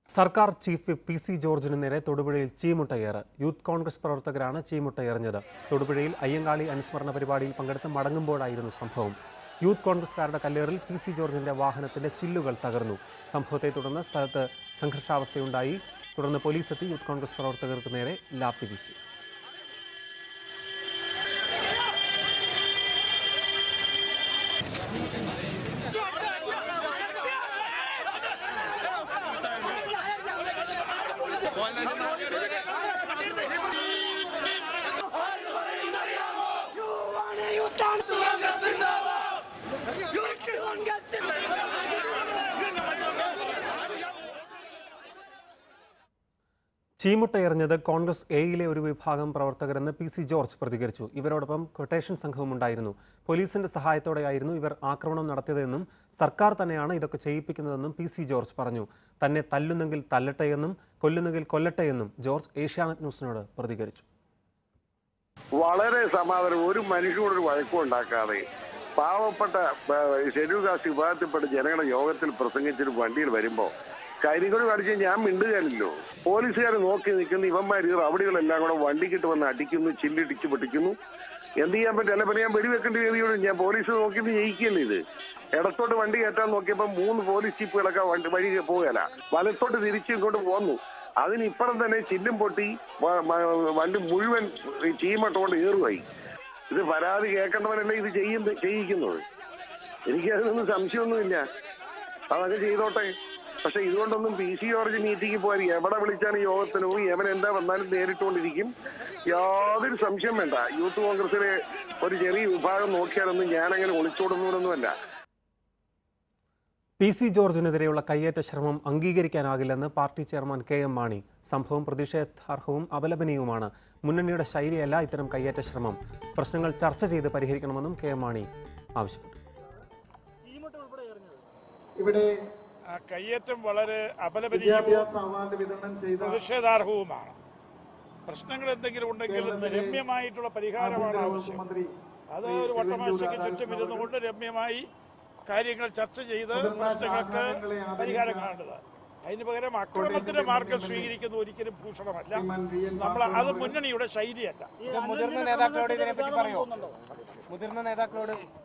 സർക്കാർ chief whip P C ജോർജിന് നേരെ തൊടുപുഴയിൽ ചീമുട്ടയേറ് യൂത്ത് കോൺഗ്രസ് പ്രവർത്തകരാണ് ചീമുട്ടയെറിഞ്ഞത് തൊടുപുഴയിൽ അയ്യങ്കാളി അനുസ്മരണ പരിപാടിയിൽ പങ്കെടുത്ത് മടങ്ങുമ്പോഴായിരുന്നു സംഭവം യൂത്ത് കോൺഗ്രസുകാരുടെ കല്ലേറിൽ പി സി ജോർജിന്റെ വാഹനത്തിന്റെ ചില്ലുകൾ തകർന്നു സംഭവത്തെ തുടർന്ന് സ്ഥലത്ത് സംഘർഷാവസ്ഥയുണ്ടായി തുടർന്ന് പോലീസ് എത്തി യൂത്ത് കോൺഗ്രസ് പ്രവർത്തകർക്ക് നേരെ ലാത്തി വീശി ചീമുട്ടയെറിഞ്ഞത് കോൺഗ്രസ് എയിലെ ഒരു വിഭാഗം പ്രവർത്തകരെന്ന് പി സി ജോർജ് പ്രതികരിച്ചു ഇവരോടൊപ്പം ക്വട്ടേഷൻ സംഘവും ഉണ്ടായിരുന്നു പോലീസിന്റെ സഹായത്തോടെയായിരുന്നു ഇവർ ആക്രമണം നടത്തിയതെന്നും സർക്കാർ തന്നെയാണ് ഇതൊക്കെ ചെയ്യിപ്പിക്കുന്നതെന്നും പി സി ജോർജ് പറഞ്ഞു തന്നെ തല്ലുന്നെങ്കിൽ തല്ലട്ടെയെന്നും കൊല്ലുന്നെങ്കിൽ കൊല്ലട്ടെയെന്നും ജോർജ് ഏഷ്യാനെറ്റ് ന്യൂസിനോട് പ്രതികരിച്ചു വളരെ സമാധാനം ഒരു മനുഷ്യനോട് ഒരു വഴക്കം ഉണ്ടാക്കാതെ പാവപ്പെട്ട ഏഹ്, ഷെഡ്യൂൾ കാസ്റ്റ് വിഭാഗത്തിൽപ്പെട്ട ജനങ്ങളുടെ യോഗത്തിൽ പ്രസംഗിച്ചൊരു വണ്ടിയിൽ വരുമ്പോ കരികൊടി കാണിച്ച് ഞാൻ മിണ്ടുകയല്ലോ പോലീസുകാർ നോക്കി നിൽക്കുന്ന ഇവന്മാർ ഈ റവടികളെല്ലാം കൂടെ വണ്ടിക്കിട്ട് വന്ന് അടിക്കുന്നു ചില്ലിടിച്ച് പൊട്ടിക്കുന്നു എന്ത് ചെയ്യാൻ പറ്റും അല്ല പിന്നെ ഞാൻ വെടിവെക്കേണ്ടി വരികയുള്ളൂ ഞാൻ പോലീസ് നോക്കി ജയിക്കല്ലേ ഇത് ഇടത്തോട്ട് വണ്ടി കയറ്റാൻ നോക്കിയപ്പോൾ മൂന്ന് പോലീസ് ജീപ്പുകളൊക്കെ വണ്ടി വഴി പോകല വലത്തോട്ട് തിരിച്ച് ഇങ്ങോട്ട് പോന്നു അതിനിപ്പുറം തന്നെ ചില്ലും പൊട്ടി വ- മ- വണ്ടി മുഴുവൻ ഈ ചീമട്ടോണ്ട് ഏറുമായി ഇത് പരാതി കേൾക്കേണ്ടവരല്ലേ ഇത് ചെയ്യുന്നത് ചെയ്യിക്കുന്നത് എനിക്കതിനൊന്നും സംശയമൊന്നുമില്ല അതൊക്കെ ചെയ്തോട്ടെ പക്ഷെ ഇതുകൊണ്ടൊന്നും പി സി ജോർജ് മീറ്റിംഗ് പോയി എവിടെ വിളിച്ചാണ് യോഗത്തിന് പോയി എവൻ എന്താ വന്നാലും നേരിട്ടുകൊണ്ടിരിക്കും യാതൊരു സംശയം വേണ്ട യൂത്ത് കോൺഗ്രസിലെ ഒരു ചെറിയ വിഭാഗം നോക്കിയാലൊന്നും ഞാനങ്ങനെ ഒളിച്ചോടുന്നവരൊന്നുമല്ല പി സി ജോർജിനെതിരെയുള്ള കയ്യേറ്റ ശ്രമം അംഗീകരിക്കാനാകില്ലെന്ന് party chairman K M Mani സംഭവം പ്രതിഷേധാർഹവും അപലപനീയവുമാണ് മുന്നണിയുടെ ശൈലിയല്ല ഇത്തരം കയ്യേറ്റ ശ്രമം പ്രശ്നങ്ങൾ ചർച്ച ചെയ്ത് പരിഹരിക്കണമെന്നും കെ എം മാണി ആവശ്യപ്പെട്ടു ഇവിടെ ആ കയ്യേറ്റം വളരെ അപലപനീയവും വിദ്യാഭ്യാസ അവാർഡ് വിതരണം ചെയ്ത പ്രതിഷേധാർഹവുമാണ് പ്രശ്നങ്ങൾ എന്തെങ്കിലും ഉണ്ടെങ്കിൽ കേരളത്തിലെ രമ്യമായിട്ടുള്ള പരിഹാരമാണ് ആഭ്യന്തര വകുപ്പ് ആവശ്യം മന്ത്രി അത് ശ്രീ ഒരു വട്ടമാശയ്ക്ക് തിരുവഞ്ചൂർ ചുറ്റും രാധാകൃഷ്ണൻ ഇരുന്നുകൊണ്ട് രമ്യമായി കാര്യങ്ങൾ ചർച്ച ചെയ്ത് മുതിർന്ന പ്രശ്നങ്ങൾക്ക് ശാഖാംഗങ്ങളെ ആദരിച്ച പരിഹാരം കാണേണ്ടത് അതിന് പകരം അക്രമത്തിന്റെ കോട്ടയത്തിന്റെ മാർഗം മുൻ സ്വീകരിക്കുന്നത് ഒരിക്കലും ഭൂഷണമല്ല ശ്രീമാൻ വി എൻ നമ്മൾ അത് വാസവൻ മുന്നണിയുടെ ശൈലിയല്ല മുതിർന്ന നേതാക്കളോട് ഇതിനെപ്പറ്റി പറയോ മുതിർന്ന നേതാക്കളോട്